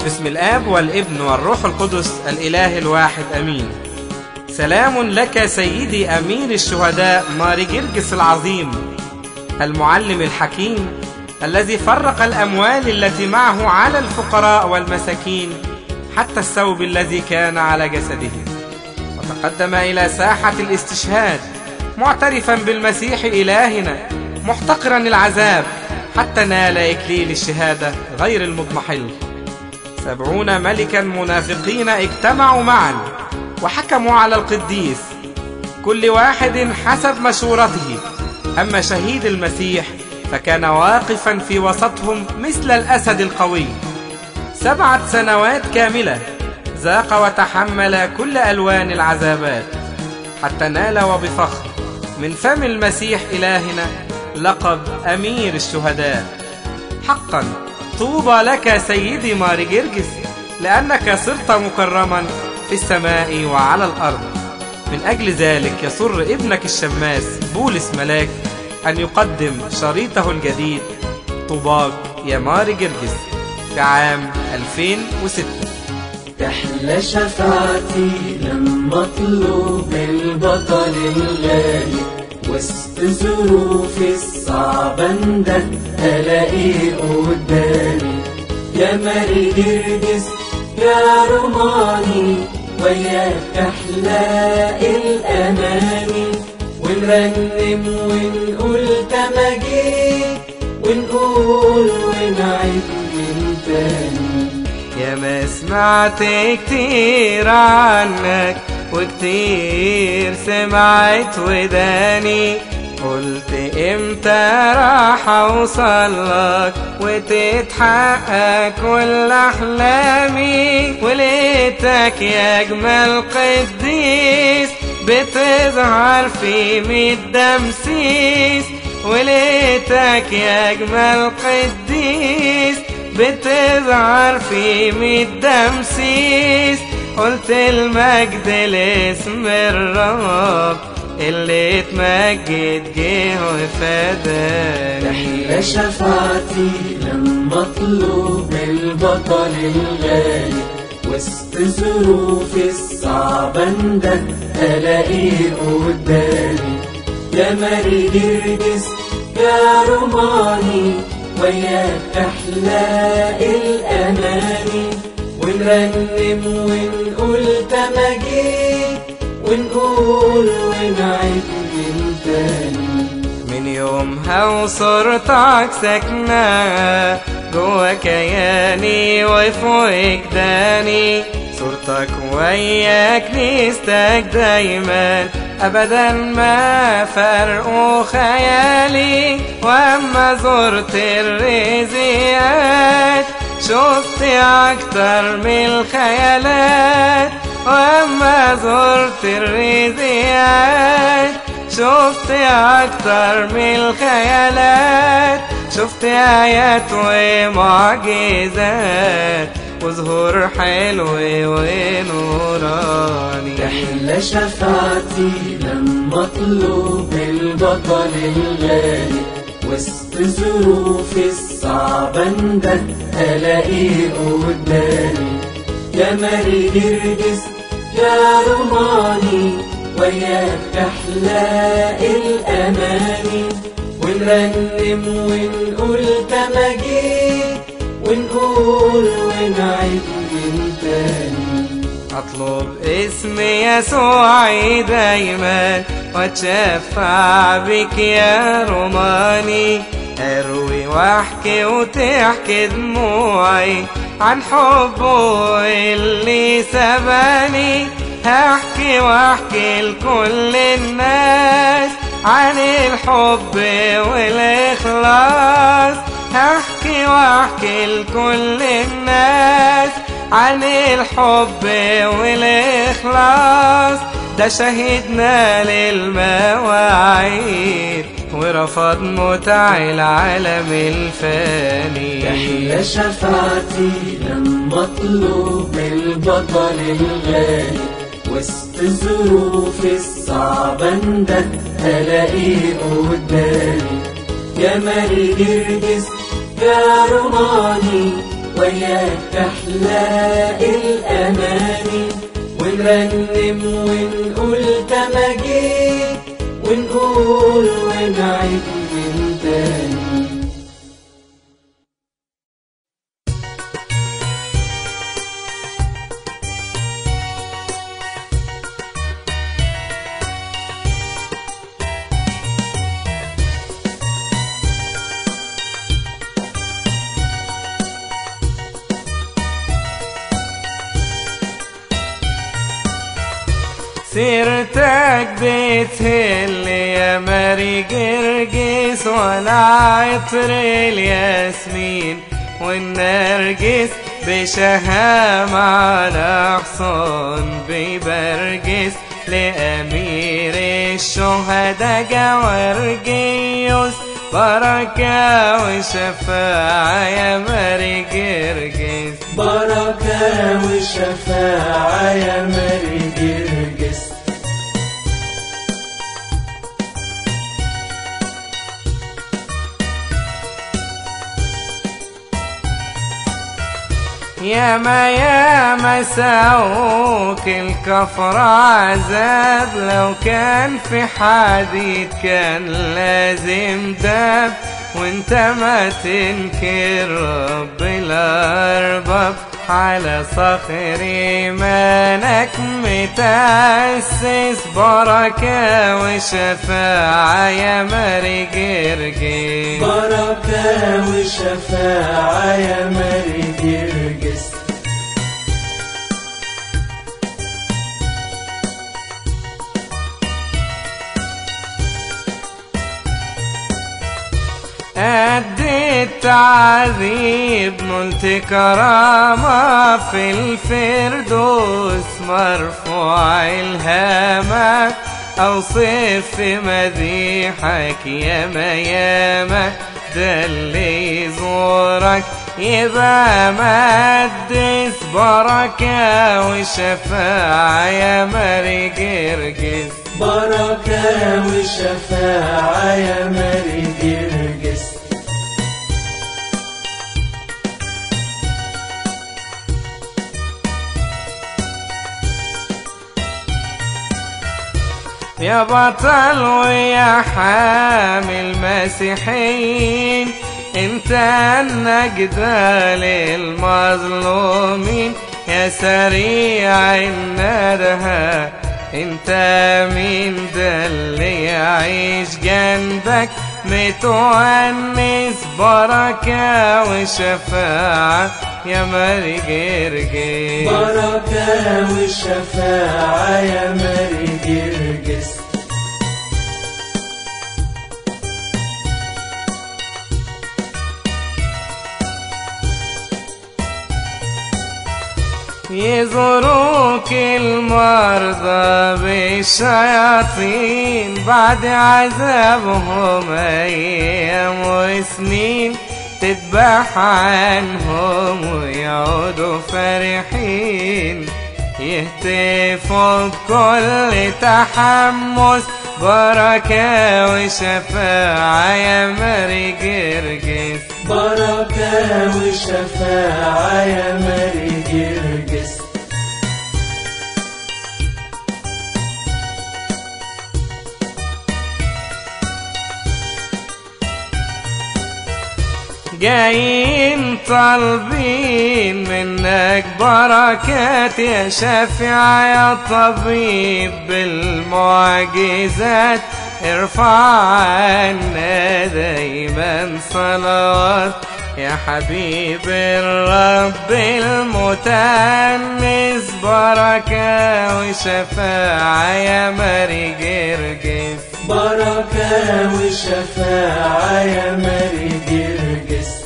بسم الآب والابن والروح القدس الإله الواحد أمين سلام لك سيدي أمير الشهداء ماري جرجس العظيم المعلم الحكيم الذي فرق الأموال التي معه على الفقراء والمساكين حتى الثوب الذي كان على جسده وتقدم إلى ساحة الاستشهاد معترفا بالمسيح إلهنا محتقرا العذاب حتى نال إكليل الشهادة غير المضمحل سبعون ملكا منافقين اجتمعوا معا وحكموا على القديس كل واحد حسب مشورته أما شهيد المسيح فكان واقفا في وسطهم مثل الأسد القوي سبعة سنوات كاملة ذاق وتحمل كل ألوان العذابات حتى نال وبفخر من فم المسيح إلهنا لقب أمير الشهداء حقا طوبى لك سيدي ماري جرجس لأنك صرت مكرما في السماء وعلى الأرض من أجل ذلك يسر ابنك الشماس بولس ملاك أن يقدم شريطه الجديد طوباك يا ماري جرجس في عام 2006 تحلى شفاعتي لما اطلب البطل الغالي وسط ظروفي الصعبة اندك الاقيه قدامي يا ماري جرجس يا روماني وياك احلى الاماني ونرنم ونقول تماجيك ونقول ونعيد من تاني يا ما سمعت كتير عنك وكتير سمعت وداني قلت امتى راح اوصلك وتتحقق كل احلامي ولقيتك يا اجمل قديس بتظهر في ميت دمسيس ولقيتك يا اجمل قديس بتظهر في ميت دمسيس قلت المجد لاسم الرب اللي اتمجد جه وفداني تحلى شفاعتي لما اطلب البطل الغالي وسط ظروفي الصعبة اندك الاقيه قدامي يا ماري جرجس يا روماني وياك احلى الاماني ونرنم ونقول تماجيك ونقول ونعيد من تاني من يومها وصورتك ساكنة جوا كياني وفي وجداني صورتك ويا كنيستك دايما ابدا ما فرقوا خيالي واما زرت الرزيات شفت اكتر من الخيالات واما زرت الرزيات شفت اكتر من الخيالات شفت ايات ومعجزات وظهور حلو ونوراني تحلى شفاعتي لما اطلب البطل الغالي وسط ظروفي الصعبة اندك الاقيه قدامي يا ماري جرجس يا روماني وياك احلى الاماني ونرنم ونقول تماجيك ونقول ونعيد من تاني اطلب اسم يسوع دايما واتشفع بك يا روماني اروي واحكي وتحكي دموعي عن حبه اللي سباني هحكي واحكي لكل الناس عن الحب والاخلاص هحكي واحكي لكل الناس عن الحب والاخلاص ده شهدنا للمواعيد ورفض متع العالم الفاني تحلى شفاعتي لما اطلب البطل الغالي وسط ظروفي الصعبة اندك الاقيه قدامي يا ماري جرجس يا روماني وياك تحلى الأماني ونرنم ونقول تماجيد ونقول ونعيد من تاني سيرتك بتهل يا ماري جرجس ولا عطر الياسمين والنرجس بشهام على حصان بيبرجس لأمير الشهداء جوارجيوس بركة وشفاعة يا ماري جرجس بركة وشفاعة يا ماري جرجس يا ما يا ما ساوك الكفر عذاب لو كان في حديد كان لازم داب وانت ما تنكر رب الارباب على صخر ايمانك متأسس بركة وشفاعة يا ماري جرجس بركة وشفاعة يا ماري جرجس قد التعذيب نلت كرامة في الفردوس مرفوع الهامة أوصف في مديحك ياما ياما ده اللي يزورك يبقى مقدس بركة وشفاعة يا ماري جرجس بركة وشفاعة يا ماري جرجس يا بطل ويا حامل مسيحيين انت النجدة للمظلومين يا سريع الندهة انت مين ده اللي يعيش جنبك متونس بركة وشفاعة يا ماري جرجس بركة وشفاعة يا ماري جرجس يزوروك المرضى بالشياطين بعد عذابهم أيام وسنين تذبح عنهم ويعودوا فرحين يهتفوا بكل تحمس بركة وشفاعة يا ماري جرجس بركة وشفاعة يا ماري جرجس جايين طالبين منك بركات يا شافع يا طبيب بالمعجزات ارفع عنا دايما صلوات يا حبيب الرب المتأنس بركة وشفاعة يا ماري جرجس بركة وشفاعة يا ماري جرجس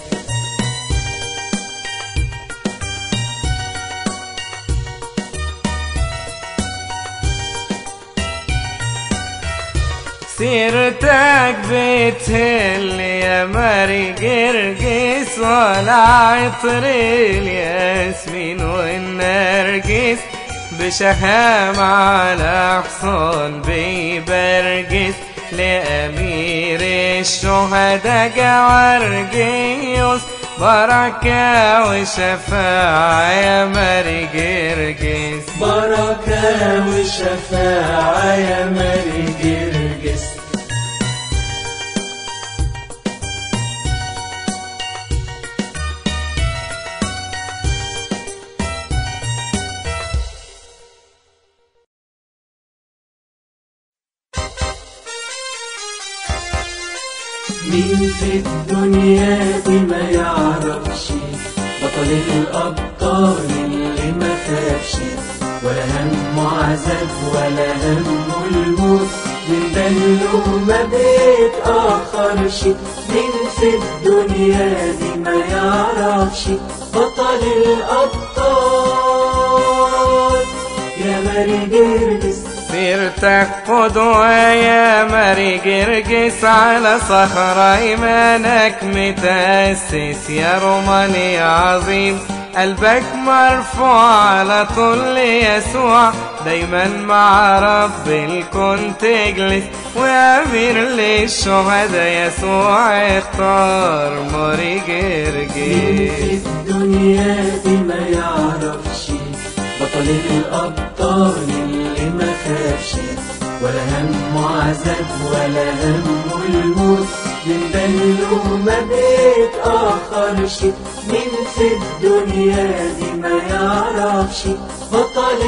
سيرتك بتهل يا ماري جرجس ولا عطر الياسمين والنرجس بشهام على حصان بيبرجس لأمير الشهداء جوارجيوس بركة وشفاعة يا ماري جرجس بركة وشفاعة يا ماري جرجس مين في الدنيا دي ما يعرفش بطل الأبطال اللي ما خافش ولا همه عذاب ولا همه الموت من ده اللي ما بيتأخرش مين في الدنيا دي ما يعرفش بطل الأبطال يا ماري جرجس سيرتك قدوة يا ماري جرجس على صخرة إيمانك متأسس يا روماني عظيم قلبك مرفوع على طول يسوع دايما مع رب الكون تجلس وأمير للشهداء يسوع اختار ماري مين في جرجس الدنيا دي ما يعرفش بطل الأبطال اللي ما خافش ولا همه عذاب ولا همه الموت من ده اللي ما بيتأخرش مين في الدنيا دي ما يعرفش بطل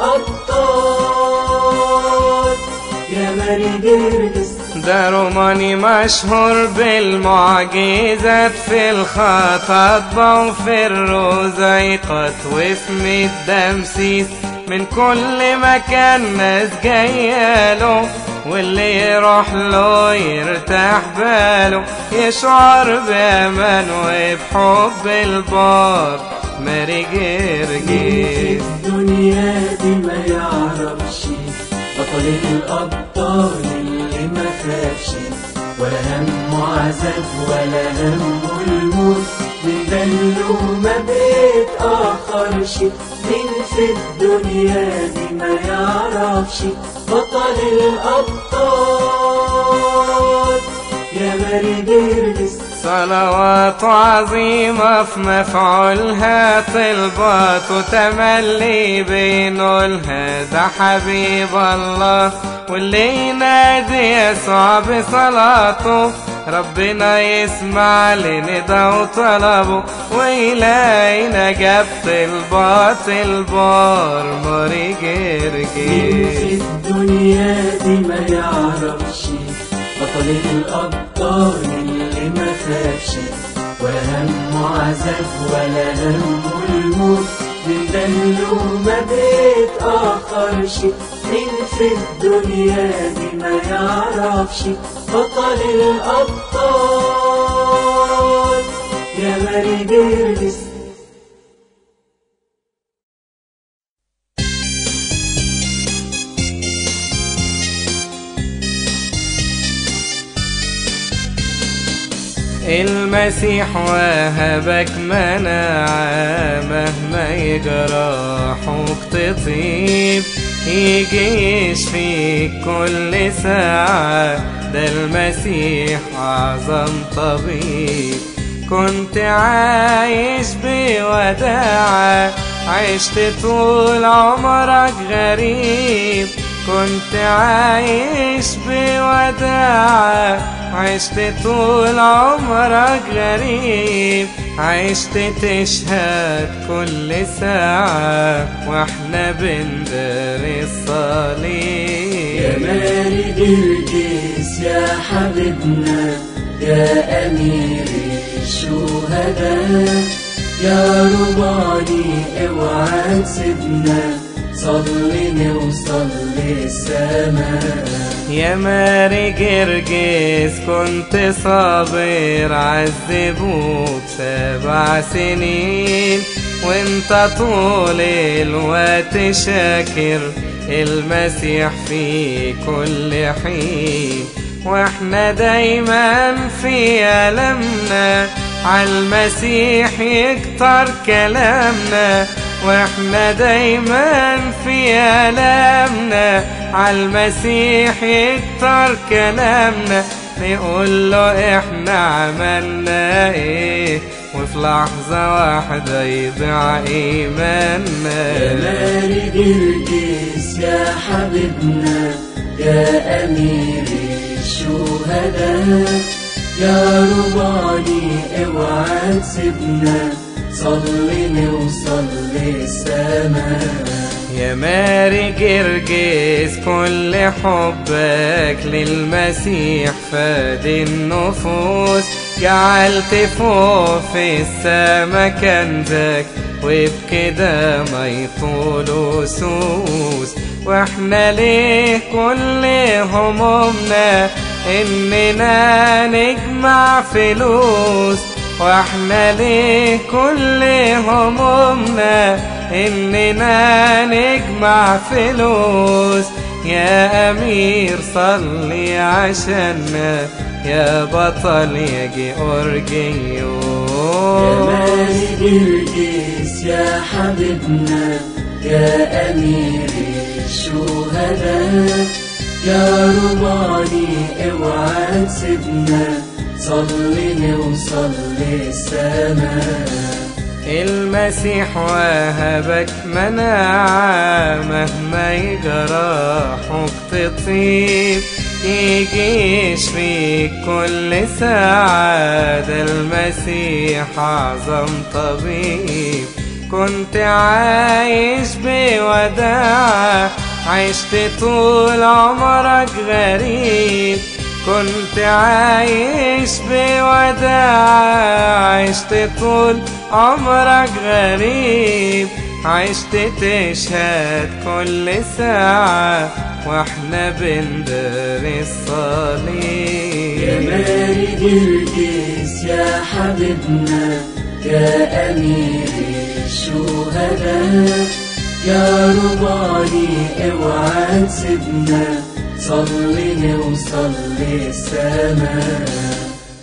الأبطال يا ماري جرجس ده روماني مشهور بالمعجزات في الخطاطبة وفي الرزيقات وفي الدمسيس من كل مكان ناس جايه له واللي يروح له يرتاح باله يشعر بأمان وبحب البار ماري في جرجس الدنيا دي ما يعرفش بطل الأبطال اللي ما خافش ولا همه عذاب ولا همه الموت من ده اللي ما بيتأخرش مين في الدنيا دي ما يعرفش بطل الأبطال يا ماري جرجس صلوات عظيمة في مفعولها طلبات وتملي بينولها ده حبيب الله واللي ينادي يسوع بصلاته ربنا يسمع لندى وطلبه ويلاقي نجاب طلبات البار ماري مين في جرجس الدنيا دي ما يعرفش بطل الأبطال اللي ما خافش ولا همه عذاب ولا همه الموت من ده اللي ما بيتأخرش مين في الدنيا دي ما يعرفش بطل الأبطال يا ماري جرجس المسيح وهبك مناعة مهما يجرحك تطيب يجي يشفيك كل ساعة ده المسيح أعظم طبيب كنت عايش بوداعة عشت طول عمرك غريب كنت عايش بوداعة عشت طول عمرك غريب عشت تشهد كل ساعة واحنا بندر يا الصليب ماري جرجس يا حبيبنا يا أمير الشهداء يا رباني اوعى تسيبنا صلي نوصل للسماء يا ماري جرجس كنت صابر عذبوك سبع سنين وانت طول الوقت شاكر المسيح في كل حين واحنا دايما في ألمنا عالمسيح يكتر كلامنا واحنا دايما في ألمنا عالمسيح يكتر كلامنا نقول له احنا عملنا ايه وفي لحظة واحدة يضيع يا إيماننا ماري جرجس يا حبيبنا يا أمير الشهداء يا رباني اوعى تسيبنا صلي نوصل للسماء يا ماري جرجس كل حبك للمسيح فاد النفوس جعلت فوق في السما كنزك وبكده ما يطول سوس واحنا ليه كل همومنا اننا نجمع فلوس واحنا ليه كل همومنا اننا نجمع فلوس يا امير صلي عشاننا يا بطل يا يا جيورجيوس ماري جرجس يا حبيبنا يا أمير الشهداء يا رباني اوعى تسيبنا صلي نوصل للسماء المسيح وهبك مناعة مهما يجرحك تطيب يجي يشفيك كل ساعة ده المسيح أعظم طبيب كنت عايش بوداعة عشت طول عمرك غريب كنت عايش بوداع عشت طول عمرك غريب عشت تشهد كل ساعة واحنا بندر يا الصليب ماري جرجس يا حبيبنا يا أمير الشهداء يا رباني اوعى تسيبنا صلي نوصل للسماء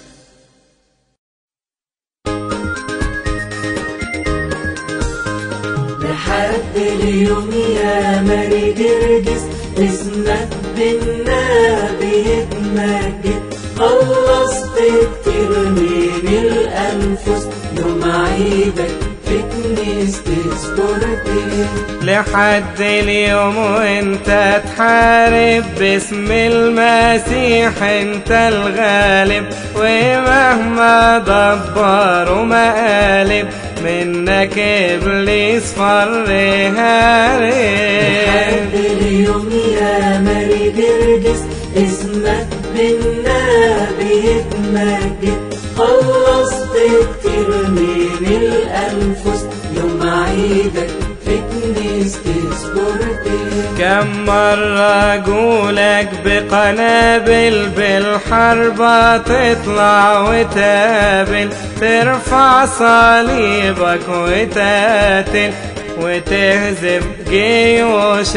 لحد اليوم يا ماري جرجس اسمك بينا بيتمجد خلصت كتير من الأنفس يوم عيدك في كنيسة سبورتين لحد اليوم وانت تحارب باسم المسيح انت الغالب ومهما دبروا مقالب منك ابليس فر هارب لحد اليوم يا ماري جرجس اسمك بينا بيتمجد خلصت كتير من الأنفس يوم عيدك في كنيسة سبورتين كم مرة أقولك بقنابل بالحربة تطلع وتقابل ترفع صليبك وتقاتل وتهزم جيوش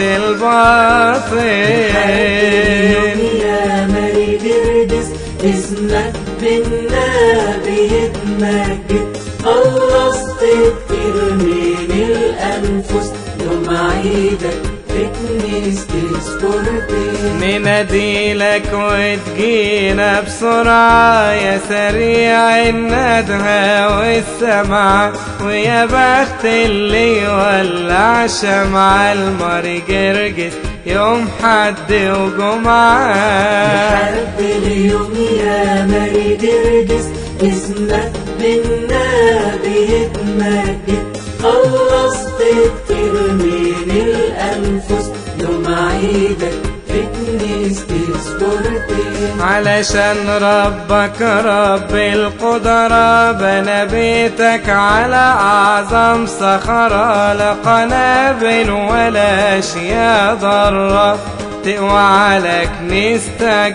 الباطل يا ماري جرجس اسمك بينا بيتمجد خلصت كتير من الأنفس يوم عيدك في كنيسة سبورتين نناديلك وتجينا بسرعة يا سريع الندهة والسمع ويا بخت اللي يولع شمع الماري جرجس يوم حد وجمعة لحد اليوم يا ماري جرجس اسمك بينا بيتمجد خلصت كتير من الأنفس يوم عيدك في كنيسة سبورتين علشان ربك رب القدرة بنى بيتك على أعظم صخرة لا قنابل ولا أشياء ضارة تقوى على كنيستك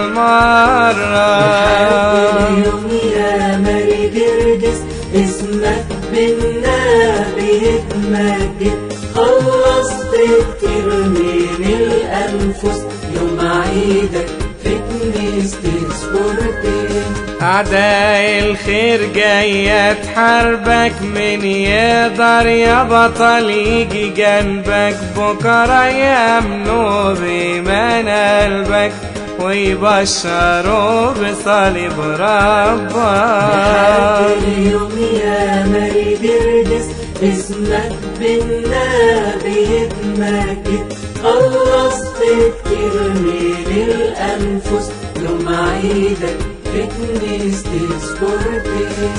بالمرة اليوم يا ماري جرجس اسمك بينا بيتمجد خلصت كتير من الأنفس يوم عيدك في كنيسة سبورتين أعداء الخير جاية تحاربك من يقدر يا بطل يجي جنبك بكرة يأمنوا بإيمان قلبك ويبشروا بصليب ربك اليوم يا ماري جرجس اسمك بالنبي يتمجد خلصت كتير من الأنفس يوم عيدك في كنيستي سكورتي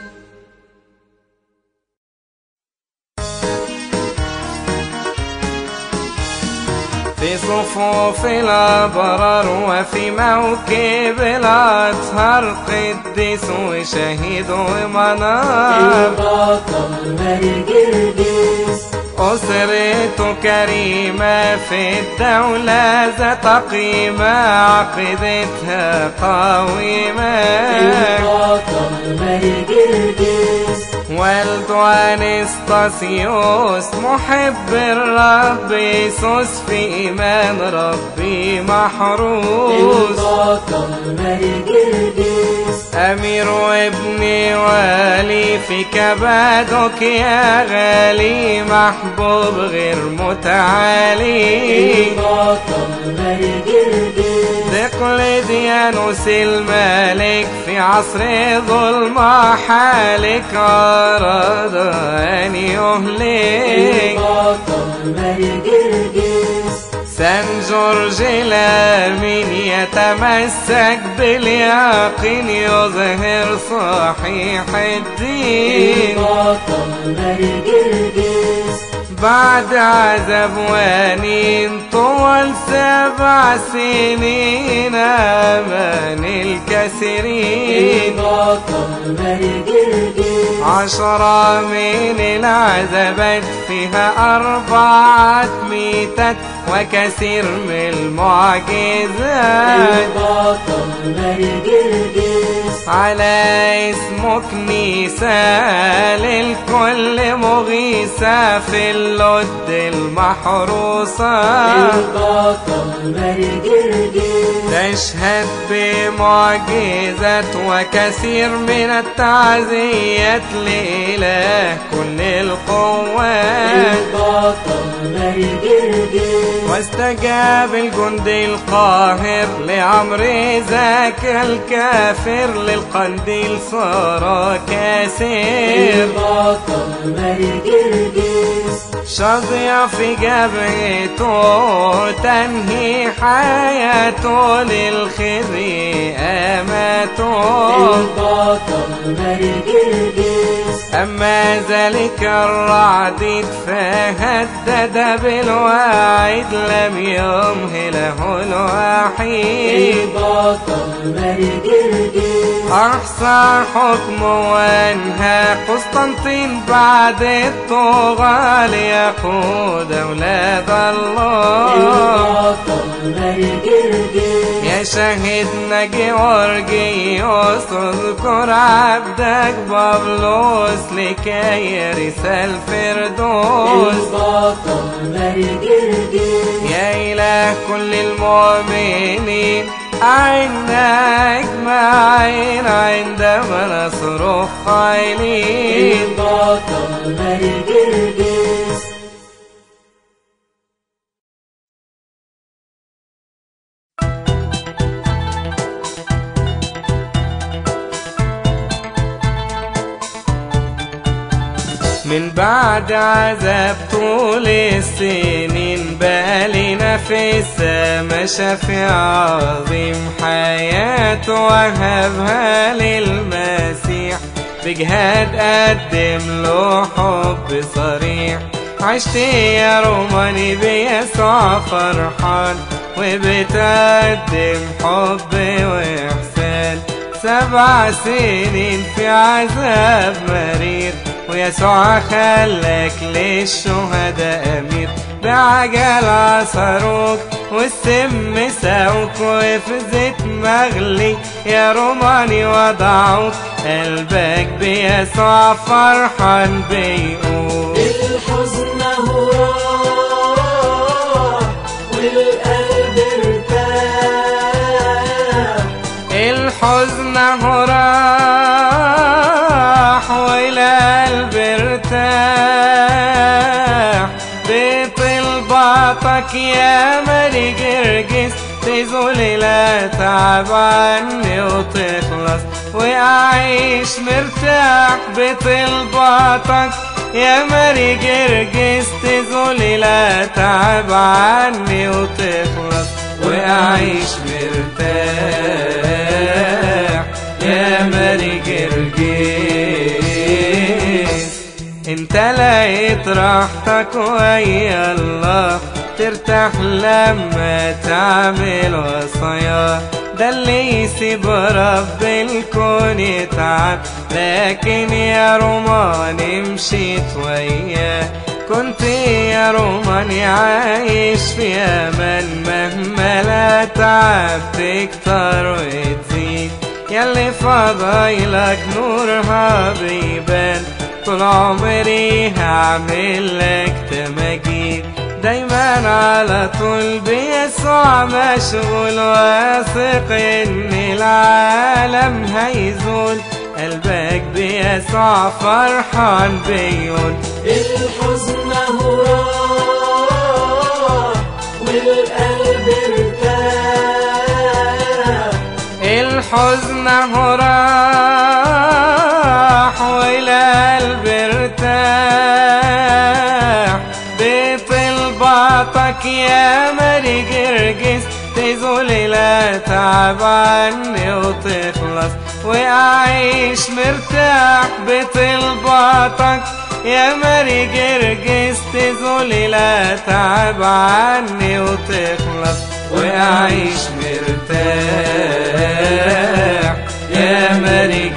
في صفوف الأبرار وفي موكب الأطهار قديس وشهيد ومنار البطل ماري جرجس أسرة كريمة في الدولة ذات قيمة عقيدتها قويمة البطل ماري جرجس والد أنستاسيوس محب الرب يسوس في إيمان ربي محروس البطل ماري جرجس أمير وابني والي في كبادك يا غالي محبوب غير متعالي البطل ماري جرجس دقلديانوس الملك في عصر ظلمة حالك أراد أن يهلك البطل ماري جرجس سان جورج الأمين يتمسك باليقين يظهر صحيح الدين البطل ماري جرجس بعد عذاب ونين طول سبع سنين أمان الكثيرين البطل ماري جرجس عشرة من العذابات فيها أربعة ميتات وكثير من المعجزات البطل ماري جرجس على اسمه كنيسة للكل مغيثة في اللد المحروسة البطل ماري جرجس تشهد بمعجزات وكثير من التعزيات لإله كل القوات البطل ماري جرجس واستجاب الجند القاهر لعمر ذاك الكافر للقنديل صار كاسر البطل ماري جرجس شظية في جبهته تنهي حياته للخزي أماته البطل ماري جرجس أما ذلك الرعد فهدد بالوعيد لم يمهله الوحيد البطل ماري جرجس أحصى حكمه وانهى قسطنطين بعد الطغى ليقود أولاد الله البطل ماري جرجس يا شهدنا جورجيوس اذكر عبدك بابلوس لكي يرث الفردوس البطل ماري جرجس يا إله كل المؤمنين أعنا أجمعين عندما نصرخ قائلين البطل ماري جرجس من بعد عذاب طول السنين بالنا في السما شفيع عظيم حياته وهبها للمسيح بجهاد قدم له حب صريح عشت يا روماني بيسوع فرحان وبتقدم حب وإحسان سبع سنين في عذاب مرير ويسوع خلاك للشهداء أمير بعجل عصروك والسم ساوك وفي زيت مغلي يا روماني وضعوك قلبك بيسوع فرحان بيقول الحزن هو راح والقلب ارتاح الحزن هو راح والقلب ارتاح بطلباتك يا ماري جرجس تزول لا تعب عني وتخلص وأعيش مرتاح بطلباتك يا ماري جرجس تزول لا تعب عني وتخلص وأعيش مرتاح يا ماري جرجس انت لقيت راحتك ويا الله ترتاح لما تعمل وصايا ده اللي يسيب رب الكون يتعب لكن يا روماني مشيت وياه كنت يا روماني عايش في امان مهما لا تعب تكتر وتزيد ياللي فضايلك نورها بيبان طول عمري هعمل لك تماجيد دايما على طول بيسوع مشغول واثق ان العالم هيزول قلبك بيسوع فرحان بيقول الحزن هو راح والقلب ارتاح الحزن هو راح والقلب ارتاح بطلباتك يا ماري جرجس تزول لا تعب عني وتخلص وأعيش مرتاح بطلباتك يا ماري جرجس تزول لا تعب عني وتخلص وأعيش مرتاح يا ماري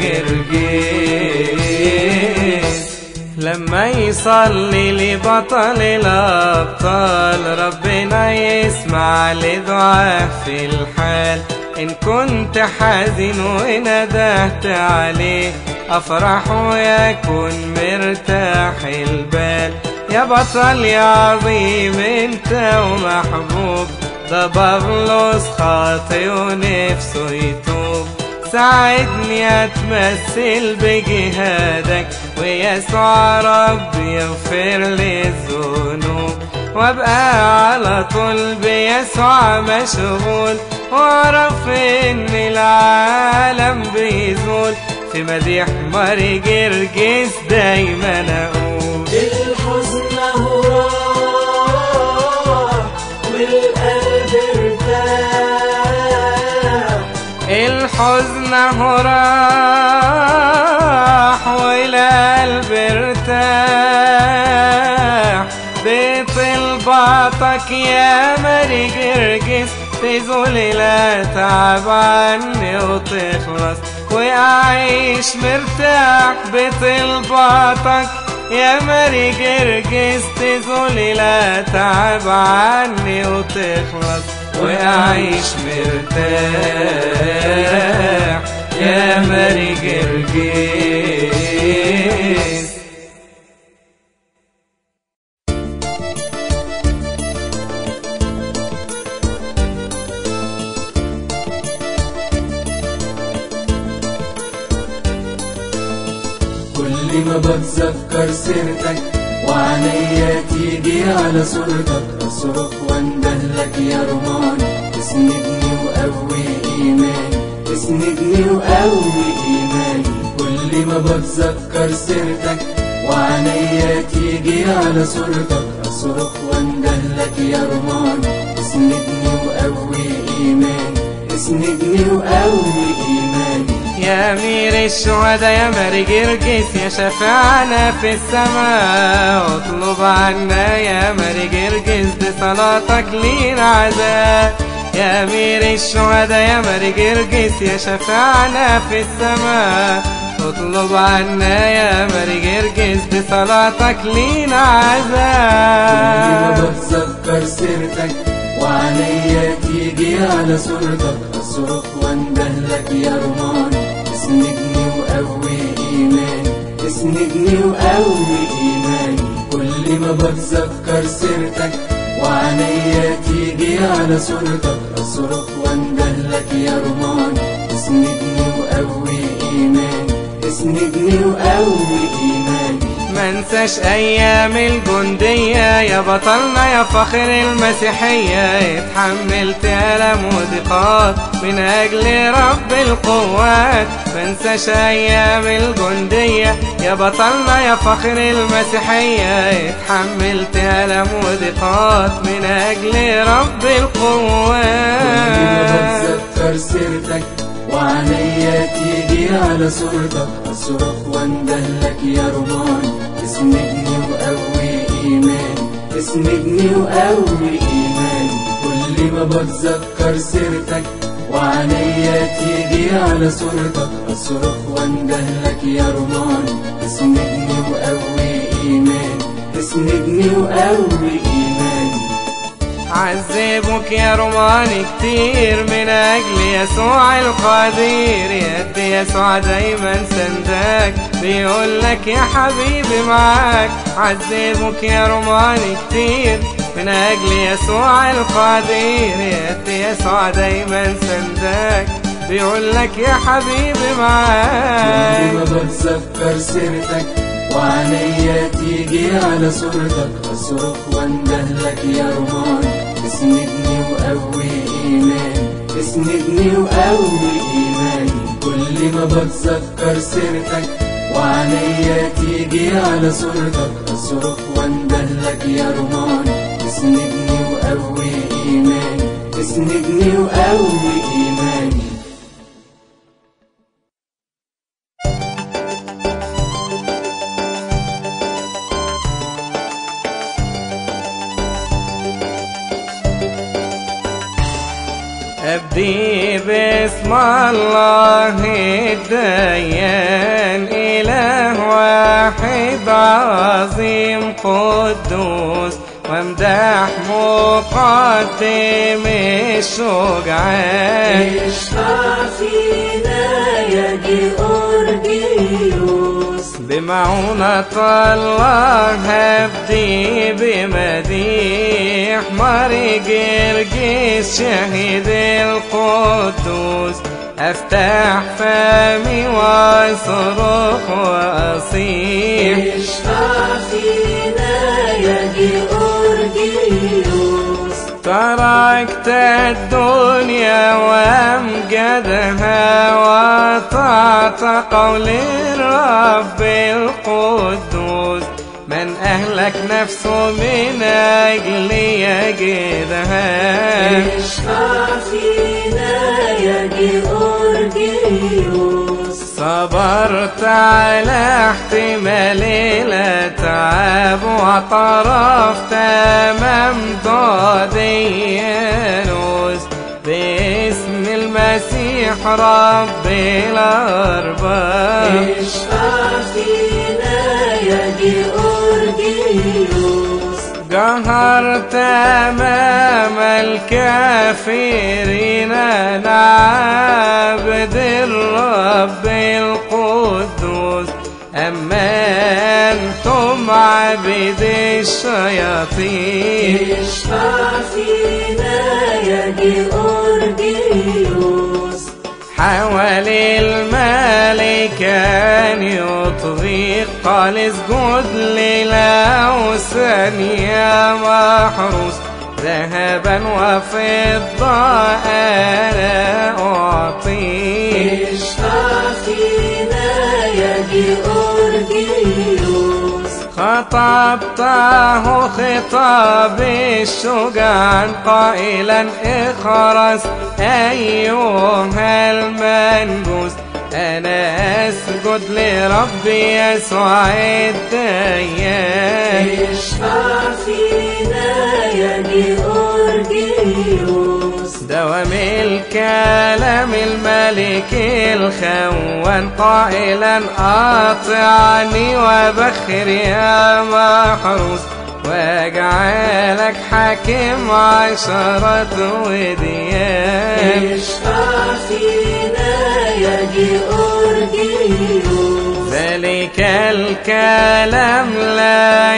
جرجس لما يصلي لبطل الأبطال ربنا يسمع لدعاء في الحال إن كنت حزين وندهت عليه أفرح ويكون مرتاح البال يا بطل يا عظيم انت ومحبوب ده بابلوس خاطي ونفسه يتوب ساعدني اتمثل بجهادك ويسوع ربي يغفر لي الذنوب وابقى على طول بيسوع مشغول واعرف ان العالم بيزول في مديح ماري جرجس دايما اقول الحزن هو راح والقلب ارتاح الحزن هو راح والقلب ارتاح بطلباتك يا ماري جرجس تزول لا تعب عني وتخلص وأعيش مرتاح بطلباتك يا ماري جرجس تزول لا تعب عني وتخلص وأعيش مرتاح يا ماري جرجس كل ما بتذكر سيرتك وعينيا تيجي على صورتك اصرخ واندهلك يا رماني اسندني وقوي ايماني اسندني وقوي ايماني كل ما بتذكر سيرتك وعينيا تيجي على صورتك اصرخ واندهلك يا رماني اسندني وقوي ايماني اسندني وقوي ايماني يا أمير الشهداء يا ماري جرجس يا شفاعنا في السماء اطلب عنا يا ماري جرجس بصلاتك لينا عذاب يا أمير الشهداء يا ماري جرجس يا شفاعنا في السماء اطلب عنا يا ماري جرجس بصلاتك لينا كل ما عذاب بتذكر سيرتك وعينيا تيجي على صورتك اصرخ واندهلك يا رماني اسندني وقوي ايماني اسندني وقوي ايماني كل ما بتذكر سيرتك وعينيا تيجي على صورتك اصرخ واندهلك يا رماني اسندني وقوي ايماني اسندني وقوي ايماني منساش ايام الجندية يا بطلنا يا فخر المسيحية اتحملت ألم وضيقات من اجل رب القوات منساش ايام الجندية يا بطلنا يا فخر المسيحية اتحملت ألم وضيقات من اجل رب كل ما القوات بتذكر سيرتك وعليا تيجي على صورتك أصرخ واندهلك يا رمان اسندني وقوي إيماني اسندني وقوي إيماني كل ما بتذكر سيرتك وعليا تيجي على صورتك أصرخ واندهلك يا رمان اسندني وقوي إيماني اسندني وقوي إيماني عذبك يا روماني كتير من أجل يسوع القدير يد يسوع دايما سندك بيقولك يا حبيبي معاك عذبك يا روماني كتير من أجل يسوع القدير يد يسوع دايما سندك بيقولك يا حبيبي كل ما معاك بتذكر سيرتك وعليا تيجي على صورتك أصرخ واندهلك يا رمان اسندني وقوي إيماني اسندني وقوي إيماني كل ما بتذكر سيرتك وعليا تيجي على صورتك أصرخ واندهلك يا رمان اسندني وقوي إيماني اسندني وقوي إيماني أبدي باسم الله الديان إله واحد عظيم قدوس وامدح مقدم الشجعان اشفع فينا يا جيورجيوس بمعونة الله هبدي بمديح ماري جرجس شهيد القدوس أفتح فمي وأصرخ وأصيح اشفع فينا يا جيورجيوس تركت الدنيا وامجدها وطعت قول الرب القدوس من أهلك نفسه من أجل يجدها اشفع فينا يا جيورجيوس صبرت على احتمال الأتعاب واعترفت أمام ضاديانوس باسم المسيح رب الأرباب اشفع فينا يا جيورجيوس جهرت أمام الكافرين نعبد الرب القدوس أما أنتم عبد الشياطين اشفع فينا يا جيورجيوس حاول الملك أن يطغيق قال اسجد للأوثان يا محروس ذهبا وفضة أنا أعطيك اشفع فينا يا جيورجيوس خطبته خطاب الشجعان قائلا اخرس أيها المنجوس أنا أسجد لربي يسوع الديان اشفع فينا يا جيورجيوس دوام الكلام الملك الخوان قائلا أطعني وبخر يا محروس واجعلك حاكم عشرة وديان اشفع فينا يا جيورجيوس ذلك الكلام لا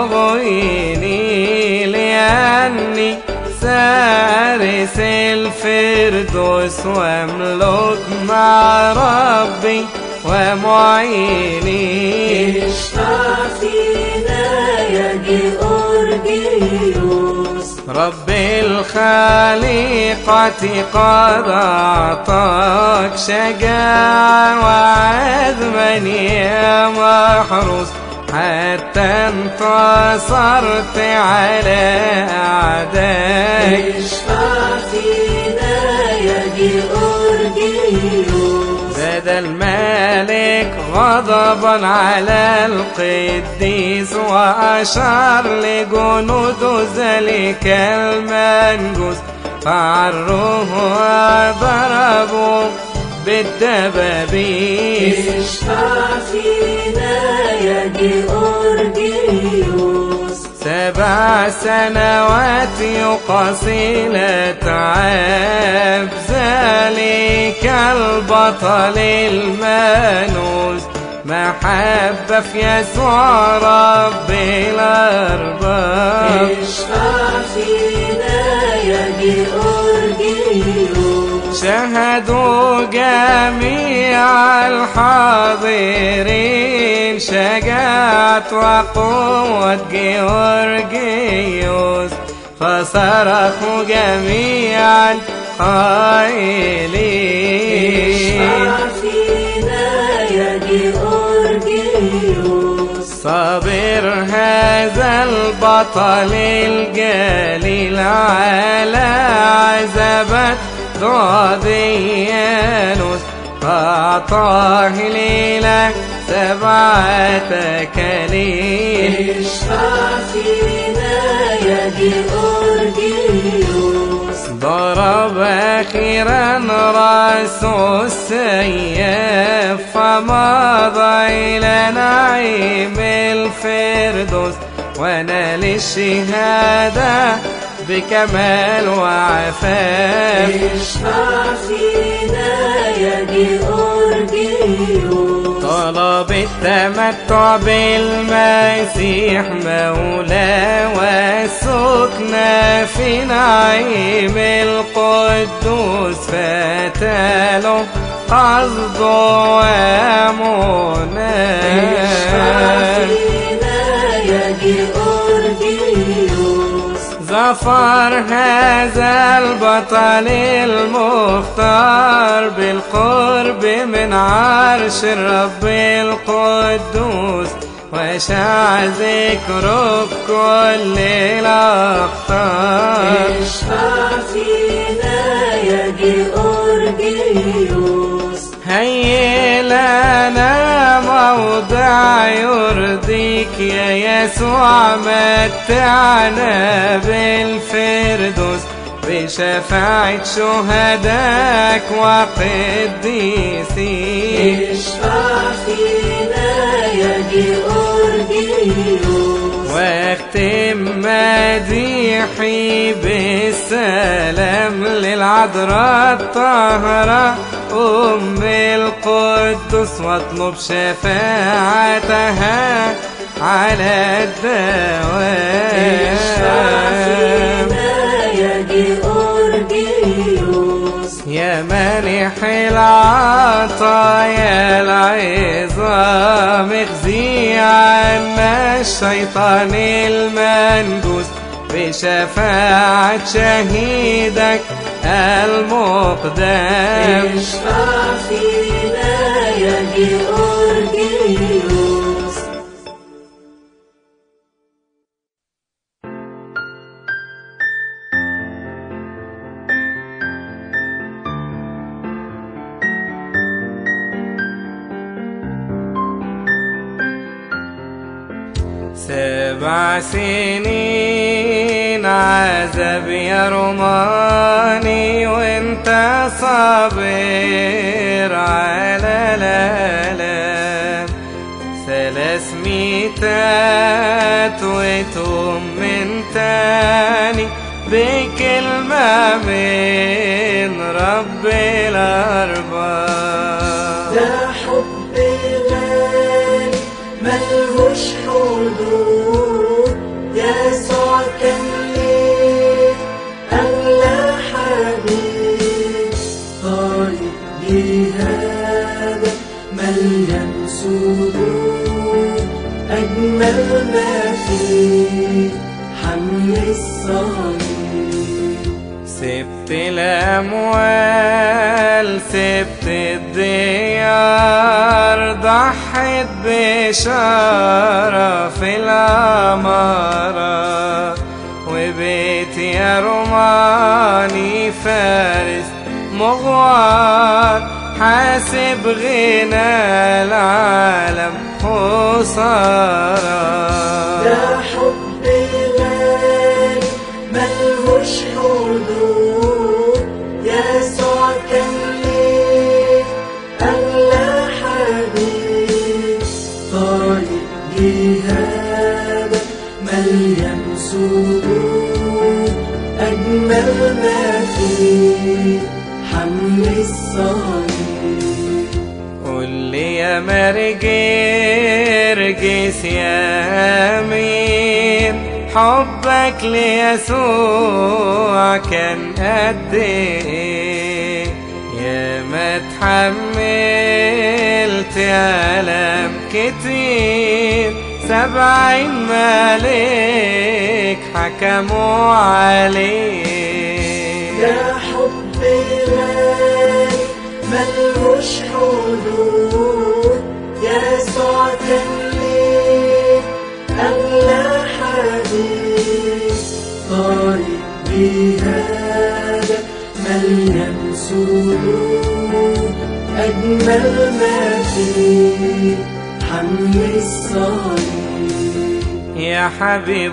يغويني لأني سارس الفردوس واملك مع ربي ومعيني اشفع فينا جيورجيوس رب الخليقة قد أعطاك شجاعة وعزما يا محروس حتى انتصرت على أعدائك اشفع فينا يا جيورجيوس زاد الملك غضبا على القديس وأشار لجنود ذلك المنجوس فعروه وضربوا بالدبابيس اشفع فينا يا جيورجيوس سبع سنوات يقاسي تعب ذلك البطل المانوس محبة في يسوع رب الأرباب اشفع فينا يا جيورجيوس شهدوا جميع الحاضرين شجاعة وقوة جيورجيوس فصرخوا جميعا قائلين اشفع فينا يا جيورجيوس صابر هذا البطل الجليل على عزبة ضاديانوس أعطاه ليلة سبعة كليل اشفع فينا يا جيورجيوس ضرب أخيرا رأسه السيف فمضى إلى نعيم الفردوس ونال الشهادة بكمال وعفاف اشفع فينا يا جيورجيوس طلب التمتع بالمسيح مولاه والسكنى في نعيم القدوس فتاله قصده اشفع ومناه فينا يا جيورجيوس ظفر هذا البطل المختار بالقرب من عرش الرب القدوس وشاع ذكره في كل الأقطار اشفع فينا يا جيورجيوس هيا لنا موضع يرضيك يا يسوع متعنا بالفردوس بشفاعة شهداك وقديسيك اشفع فينا يا جيورجيوس واختم مديحي بالسلام للعذراء الطاهرة أم القدس واطلب شفاعتها على اشفع الدوام فينا يا جيورجيوس يا مانح العطايا العظام اخزي عنا الشيطان المنجوس بشفاعة شهيدك المقدم اشفع فينا يا جيورجيوس سبع سنين عذب يا روماني وانت صابر على الالام ثلاث ميتات وتوم من تاني بكلمة من رب الأرباب ده حب غالي ملهوش حدود يسوع كان ليه أغلى حبيب طريق جهادك مليان سرور أجمل ما فيه حمل الصليب سبت الأموال سبت الديار ضحت بشارة في الأمارة وبيت يا روماني فارس مغوار حاسب غنى العالم خسارة ده حب غالي ملهوش حدود يسوع كان ليه أغلى حبيب طريق جهادك مليان سرور أجمل ما فيه حمل الصليب قول لي يا مرجرجس يا أمين حبك ليسوع كان قد ايه يا ما تحملت ألم كتير سبعين ملك حكموا عليه يا حب غالي ملهوش حدود يسوع كان ليه أغلى حبيب طريق جهادك مليان سرور أجمل ما فيه حمل الصليب يا حبيب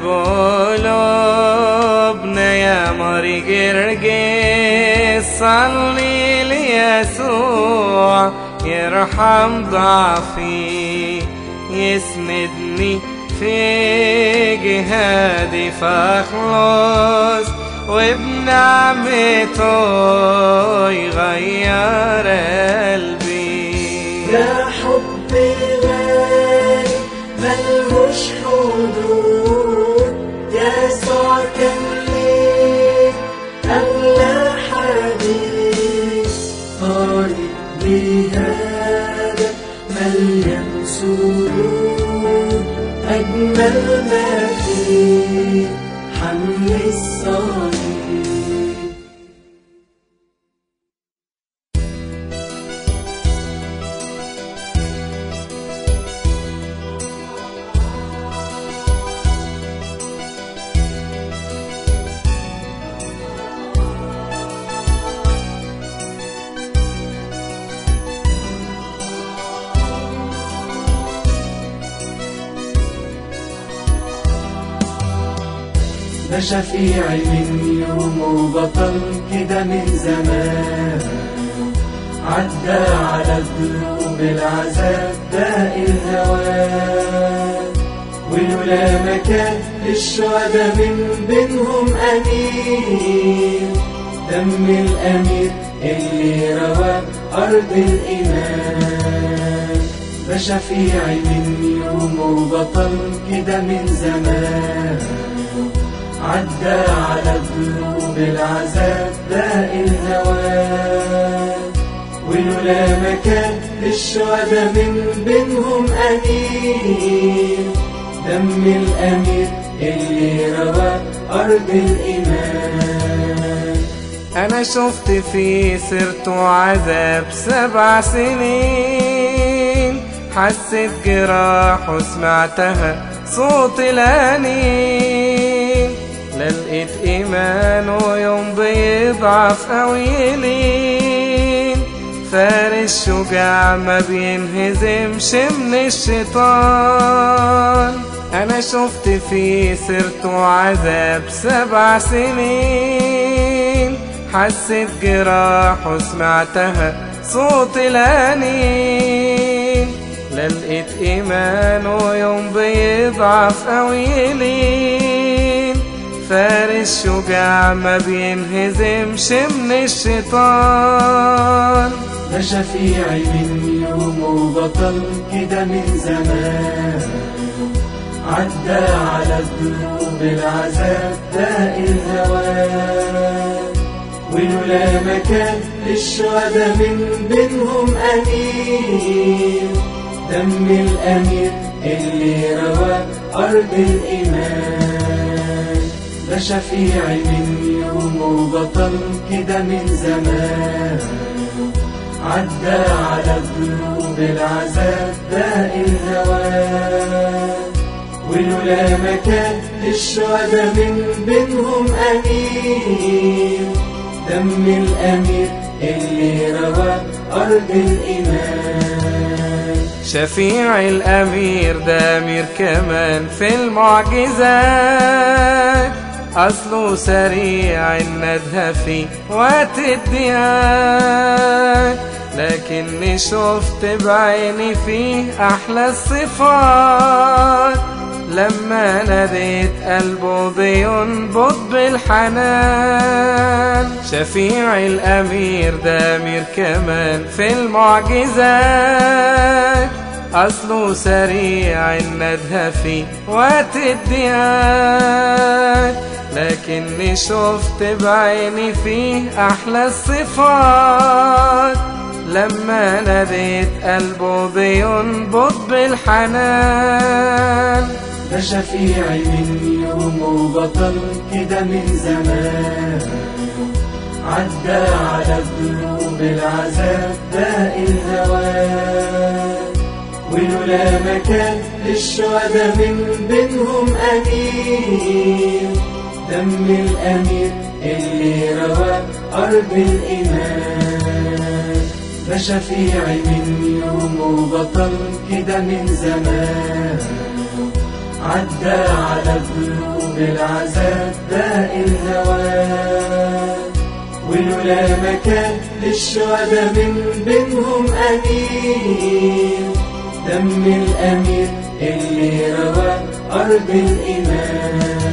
قلوبنا يا مري جرجس صلي ليسوع يرحم ضعفي يسندني في جهادي فاخلص وبنعمته يغير قلبي يا حب غالي ملهوش حدود يسوع كان ليه أغلى حبيب طريق جهادك مليان سرور أجمل ما فيه حمل الصليب ده شفيعي من يوم وبطل كده من زمان عدى على دروب العذاب باقي الهوان ولولا مكان للشهداء من بينهم أمير دم الأمير اللي روى أرض الإيمان ده شفيعي من يوم وبطل كده من زمان عدى على دروب العذاب باقي الهوان ولولا مكان للشهداء من بينهم أمير دم الأمير اللي روى أرض الإيمان أنا شفت في سيرته عذاب سبع سنين حسيت جراح وسمعتها صوت الأنين لا لقيت إيمانه يوم بيضعف أو يلين فارس شجاع ما بينهزمش من الشيطان أنا شفت في سيرته عذاب سبع سنين حسيت جراح وسمعتها صوت الأنين لا لقيت إيمانه يوم بيضعف أو يلين فارس شجاع ما بينهزمش من الشيطان ده شفيعي من يوم وبطل كده من زمان عدى على دروب العذاب باقي الهوان ولولا مكان للشهداء من بينهم أمير دم الأمير اللي روى أرض الإيمان ده شفيعي من يوم وبطل كده من زمان عدى على دروب العذاب داء الهوان ولولا مكان للشهداء من بينهم أمير دم الأمير اللي روى أرض الإيمان شفيع الأمير ده أمير كمان في المعجزات أصله سريع الندهة في وقت الديان لكني شفت بعيني فيه أحلى الصفات لما ناديت قلبه بينبض بالحنان شفيع الأمير ده أمير كمان في المعجزات أصله سريع الندهة في وقت الديان لكني شفت بعيني فيه أحلى الصفات لما ناديت قلبه بينبض بالحنان ده شفيعي من يوم وبطل كده من زمان عدى على دروب العذاب داء الهوان ولولا مكان للشهداء من بينهم أمير دم الأمير اللي روى أرض الإيمان ده شفيعي من يوم وبطل كده من زمان عدى على دروب العذاب داء الهوان ولولا مكان للشهداء من بينهم أمير دم الأمير اللي روى أرض الإيمان